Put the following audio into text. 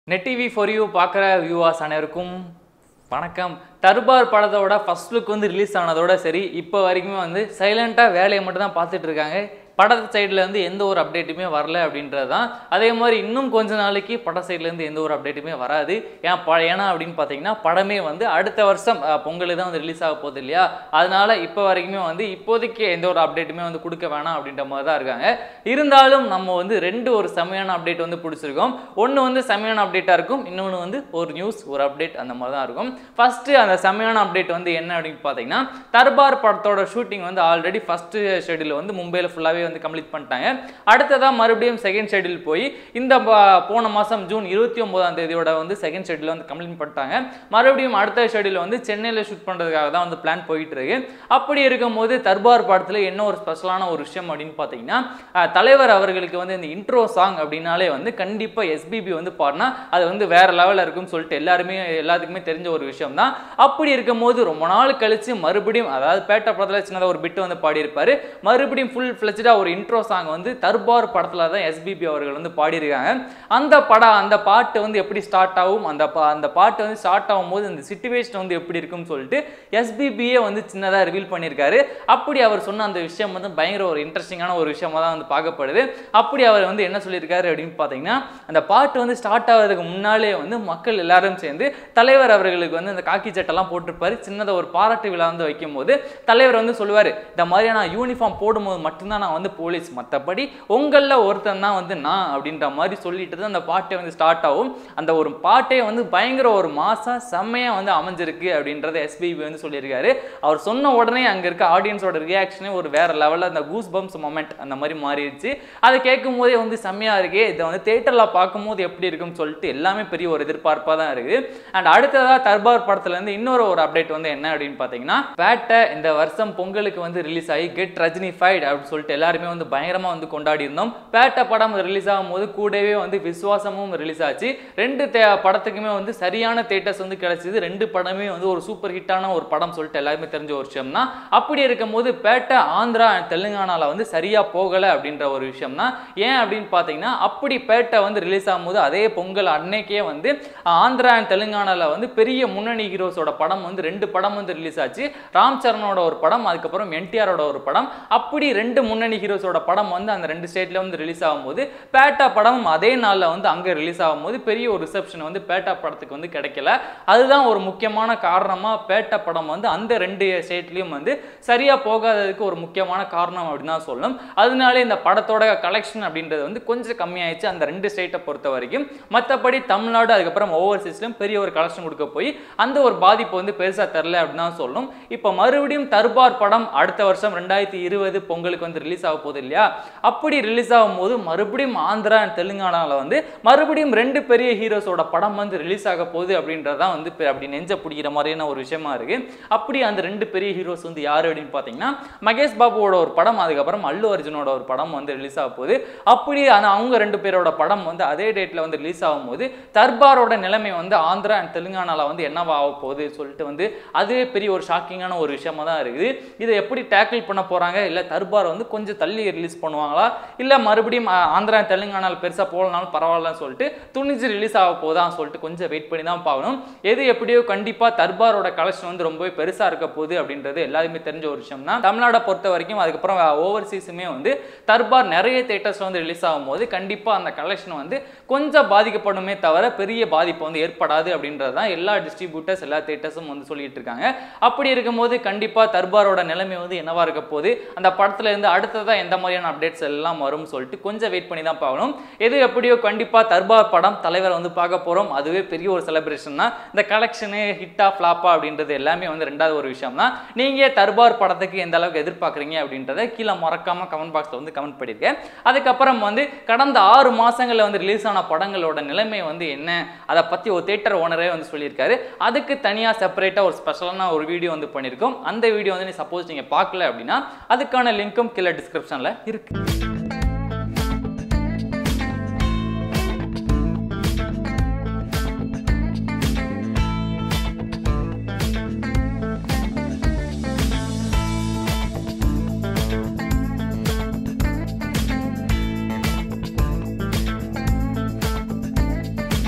net TV for you பார்க்குற viewers அனைவருக்கும் வணக்கம் தர்பார் படத்தோட ஃபர்ஸ்ட் லுக் வந்து ரிலீஸ் ஆனதோட சரி இப்போ வரைக்குமே வந்து சைலண்ட்டாக வேலையை மட்டும் தான் பார்த்துட்டு இருக்காங்க படத்து சைடில் இருந்து எந்த ஒரு அப்டேட்டுமே வரல அப்படின்றது தான் அதே மாதிரி இன்னும் கொஞ்ச நாளைக்கு பட சைட்லேருந்து எந்த ஒரு அப்டேட்டுமே வராது ஏன் ப ஏன்னா அப்படின்னு பார்த்தீங்கன்னா படமே வந்து அடுத்த வருஷம் அஹ், பொங்கலுக்கு தான் வந்து ரிலீஸ் ஆக போகுது இல்லையா அதனால இப்போ வரைக்குமே வந்து இப்போதைக்கு எந்த ஒரு அப்டேட்டுமே வந்து கொடுக்க வேணாம் அப்படின்ற மாதிரி தான் இருக்காங்க இருந்தாலும் நம்ம வந்து ரெண்டு ஒரு செமையான அப்டேட் வந்து பிடிச்சிருக்கோம் ஒன்று வந்து செமையான அப்டேட்டாக இருக்கும் இன்னொன்று வந்து ஒரு நியூஸ் ஒரு அப்டேட் அந்த மாதிரி தான் இருக்கும் ஃபஸ்ட்டு அந்த செமையான அப்டேட் வந்து என்ன அப்படின்னு பார்த்தீங்கன்னா தர்பார் படத்தோட ஷூட்டிங் வந்து ஆல்ரெடி ஃபஸ்ட்டு ஷெடியூல் வந்து மும்பையில் ஃபுல்லாகவே வந்து கம்ப்ளீட் பண்ணிட்டாங்க அடுத்ததாக மறுபடியும் செகண்ட் ஷெடியூல் போய் இந்த ப- போன மாதம் ஜூன் இருபத்தி ஒன்பதாம் தேதியோட வந்து செகண்ட் ஷெடியூல் வந்து கம்ப்ளீட் பண்ணிட்டாங்க மறுபடியும் அடுத்த ஷெடியூல் வந்து சென்னையில் ஷூட் பண்ணுறதுக்காக தான் வந்து பிளான் போயிட்டு இருக்கு அப்படி இருக்கும்போது தர்பார் படத்தில் என்ன ஒரு ஸ்பெஷலான ஒரு விஷயம் அப்படின்னு பார்த்தீங்கன்னா அஹ், தலைவர் அவர்களுக்கு வந்து இந்த இன்ட்ரோ சாங் அப்படின்னாலே வந்து கண்டிப்பாக எஸ்பிபி வந்து பாடினா அது வந்து வேற லெவலில் இருக்கும்னு சொல்லிட்டு எல்லாருமே எல்லாத்துக்குமே தெரிஞ்ச ஒரு விஷயம் தான் அப்படி இருக்கும்போது ரொம்ப நாள் கழிச்சு மறுபடியும் அதாவது பேட்ட படத்தில் சின்னதாக ஒரு பிட்டு வந்து பாடியிருப்பாரு மறுபடியும் ஃபுல் ஃப்ளெஜ்டாக ஒரு இன்ட்ரோ சாங் வந்து தர்பார் படத்தில் தான் எஸ்பிபி அவர்கள் வந்து பாடியிருக்காங்க அந்த படம் அந்த பாட்டு வந்து எப்படி ஸ்டார்ட் ஆகும் அந்த பா அந்த பாட்டு வந்து ஸ்டார்ட் ஆகும்போது அந்த சுச்சுவேஷன் வந்து எப்படி இருக்கும்னு சொல்லிட்டு எஸ்பிபியே வந்து சின்னதாக ரிவீல் பண்ணியிருக்காரு அப்படி அவர் சொன்ன அந்த விஷயம் வந்து பயங்கர ஒரு இன்ட்ரெஸ்டிங்கான ஒரு விஷயமா தான் வந்து பார்க்கப்படுது அப்படி அவர் வந்து என்ன சொல்லியிருக்காரு அப்படின்னு பார்த்தீங்கன்னா அந்த பாட்டு வந்து ஸ்டார்ட் ஆகிறதுக்கு முன்னாலே வந்து மக்கள் எல்லாரும் சேர்ந்து தலைவர் அவர்களுக்கு வந்து அந்த காக்கி சட்டெல்லாம் போட்டிருப்பாரு சின்னதாக ஒரு பாராட்டு விழா வந்து வைக்கும்போது தலைவர் வந்து சொல்லுவார் இந்த மாதிரி நான் யூனிஃபார்ம் போடும்போது மட்டும்தான் நான் வந்து போலீஸ் மற்றபடி உங்களில் ஒருத்தன் தான் வந்து நான் அப்படின்ற மாதிரி சொல்லிட்டு தான் அந்த பாட்டே வந்து ஸ்டார்ட் ஆகும் அந்த ஒரு பாட்டே வந்து பயங்கர ஒரு மாசா செம்மையாக வந்து அமைஞ்சிருக்கு அப்படின்றத எஸ்பிபி வந்து சொல்லியிருக்காரு அவர் சொன்ன உடனே அங்கே இருக்க ஆடியன்ஸோட ரியாக்ஷனே ஒரு வேற லெவலில் அந்த கூஸ் பம்ப்ஸ் மொமெண்ட் அந்த மாதிரி மாறிடுச்சு அதை கேட்கும் போதே வந்து செம்மையாக இருக்கே இதை வந்து தேட்டரில் பார்க்கும்போது எப்படி இருக்கும்னு சொல்லிட்டு எல்லாமே பெரிய ஒரு எதிர்பார்ப்பாக தான் இருக்குது அண்ட் அடுத்ததாக தர்பார் படத்துலேருந்து இன்னொரு ஒரு அப்டேட் வந்து என்ன அப்படின்னு பார்த்தீங்கன்னா பேட்டை இந்த வருஷம் பொங்கலுக்கு வந்து ரிலீஸ் ஆகி கெட் ரஜினி ஃபைட் அப்படின்னு சொல்லிட்டு எல்லாருமே வந்து பயங்கரமாக வந்து கொண்டாடி இருந்தோம் பேட்டை படம் ரிலீஸ் ஆகும்போது கூடவே வந்து விசுவாசமும் ரிலீஸ் ஆச்சு ரெண்டு தே படத்துக்குமே வந்து சரியான தேட்டர்ஸ் வந்து கிடைச்சது ரெண்டு படமே வந்து ஒரு சூப்பர் ஹிட்டான ஒரு படம் சொல்லிட்டு எல்லாருமே தெரிஞ்ச ஒரு விஷயம் தான் அப்படி இருக்கும்போது பேட்டை ஆந்திரா and தெலுங்கானால வந்து சரியா போகலை அப்படின்ற ஒரு விஷயம் தான் ஏன் அப்படின்னு பார்த்தீங்கன்னா அப்படி பேட்டை வந்து ரிலீஸ் ஆகும்போது அதே பொங்கல் அன்னைக்கே வந்து ஆந்திரா அண்ட் தெலுங்கானால வந்து பெரிய முன்னணி ஹீரோஸோட படம் வந்து ரெண்டு படம் வந்து ரிலீஸ் ஆச்சு ராம் சரணோட ஒரு படம் அதுக்கப்புறம் என்டிஆரோட ஒரு படம் அப்படி ரெண்டு முன்னணி ஹீரோஸோட படம் வந்து அந்த ரெண்டு ஸ்டேட்ல வந்து ரிலீஸ் ஆகும்போது பேட்டா படம் அதே நாளில் வந்து அங்கே ரிலீஸ் ஆகும்போது பெரிய ஒரு ரிசப்ஷன் வந்து பேட்டா படத்துக்கு வந்து கிடைக்கல அதுதான் ஒரு முக்கியமான காரணமாக பேட்டா படம் வந்து அந்த ரெண்டு ஸ்டேட்லேயும் வந்து சரியாக போகாததுக்கு ஒரு முக்கியமான காரணம் அப்படின்னு தான் சொல்லணும் அதனாலே இந்த படத்தோட கலெக்ஷன் அப்படின்றது வந்து கொஞ்சம் கம்மியாயிடுச்சு அந்த ரெண்டு ஸ்டேட்டை பொறுத்த வரைக்கும் மற்றபடி தமிழ்நாடு அதுக்கப்புறம் ஓவர்சீஸ்லையும் பெரிய ஒரு கலெக்ஷன் கொடுக்க போய் அந்த ஒரு பாதிப்பு வந்து பெருசாக தெரில அப்படின்னு தான் சொல்லணும் இப்போ மறுபடியும் தர்பார் படம் அடுத்த வருஷம் ரெண்டாயிரத்தி இருபது பொங்கலுக்கு வந்து ரிலீஸ் ஆக போகுது இல்லையா அப்படி ரிலீஸ் ஆகும்போது மறுபடியும் ஆந்திரா and தெலுங்கானாவில் வந்து மறுபடியும் ரெண்டு பெரிய ஹீரோஸோட படம் வந்து ரிலீஸ் ஆக போகுது அப்படின்றதான் வந்து இப்ப அப்படி நெஞ்ச பிடிக்கிற மாதிரியான ஒரு விஷயமா இருக்கு அப்படி அந்த ரெண்டு பெரிய ஹீரோஸ் வந்து யார் அப்படின்னு பார்த்தீங்கன்னா மகேஷ் பாபுவோட ஒரு படம் அதுக்கப்புறம் அல்லு அர்ஜுனோட ஒரு படம் வந்து ரிலீஸ் ஆக போகுது அப்படி அந்த அவங்க ரெண்டு பேரோட படம் வந்து அதே டேட்டில் வந்து ரிலீஸ் ஆகும்போது தர்பாரோட நிலைமை வந்து ஆந்திரா அண்ட் தெலுங்கானால வந்து என்னவா ஆக போகுது சொல்லிட்டு வந்து அதுவே பெரிய ஒரு ஷாக்கிங்கான ஒரு விஷயமா தான் இருக்குது இதை எப்படி டேக்கிள் பண்ண போறாங்க இல்லை தர்பார் வந்து கொஞ்சம் தள்ளி ரிலீஸ் பண்ணுவாங்களா இல்லை மறுபடியும் ஆ, ஆந்திரா தெலுங்கானால பெருசாக போகலனாலும் பரவாயில்லன்னு சொல்லிட்டு துணிஞ்சு ரிலீஸ் ஆக போதான்னு சொல்லிட்டு கொஞ்சம் வெயிட் பண்ணி தான் பார்க்கணும் எது எப்படியோ கண்டிப்பாக தர்பாரோட கலெக்ஷன் வந்து ரொம்பவே பெருசாக இருக்க போகுது அப்படின்றது எல்லாருமே தெரிஞ்ச ஒரு விஷயம் தான் தமிழ்நாடை பொறுத்த வரைக்கும் அதுக்கப்புறம் ஓவர்சீஸுமே வந்து தர்பார் நிறைய தேட்டர்ஸ் வந்து ரிலீஸ் ஆகும்போது கண்டிப்பாக அந்த கலெக்ஷன் வந்து கொஞ்சம் பாதிக்கப்படுமே தவிர பெரிய பாதிப்பு வந்து ஏற்படாது அப்படின்றது தான் எல்லா டிஸ்ட்ரிபியூட்டர்ஸ் எல்லா தேட்டர்ஸும் வந்து சொல்லிட்டு இருக்காங்க அப்படி இருக்கும்போது கண்டிப்பாக தர்பாரோட நிலைமை வந்து என்னவா இருக்க போகுது அந்த படத்துல இருந்து அடுத்ததா எந்த மாதிரியான அப்டேட்ஸ் எல்லாம் வரும்னு சொல்லிட்டு கொஞ்சம் வெயிட் பண்ணி தான் பார்க்கணும் எது எப்படியோ கண்டிப்பாக தர்பார் படம் தலைவரை வந்து பார்க்க போகிறோம் அதுவே பெரிய ஒரு செலிப்ரேஷன் தான் இந்த கலெக்ஷனு ஹிட்டா ஃப்ளாப்பா அப்படின்றது எல்லாமே வந்து ரெண்டாவது ஒரு விஷயம் தான் நீங்கள் தர்பார் படத்துக்கு எந்த அளவுக்கு எதிர்பார்க்குறீங்க அப்படின்றத கீழே மறக்காம கமெண்ட் பாக்ஸில் வந்து கமெண்ட் பண்ணியிருக்கேன் அதுக்கப்புறம் வந்து கடந்த ஆறு மாசங்கள்ல வந்து ரிலீஸ் ஆன படங்களோட நிலைமை வந்து என்ன அதை பற்றி ஒரு தேட்டர் ஓனரே வந்து சொல்லியிருக்காரு அதுக்கு தனியாக செப்பரேட்டாக ஒரு ஸ்பெஷலான ஒரு வீடியோ வந்து பண்ணியிருக்கோம் அந்த வீடியோ வந்து நீ சப்போஸ் நீங்கள் பார்க்கல அப்படின்னா அதுக்கான லிங்க்கும் கீழே டிஸ்கிரிப்ஷனில் இருக்கு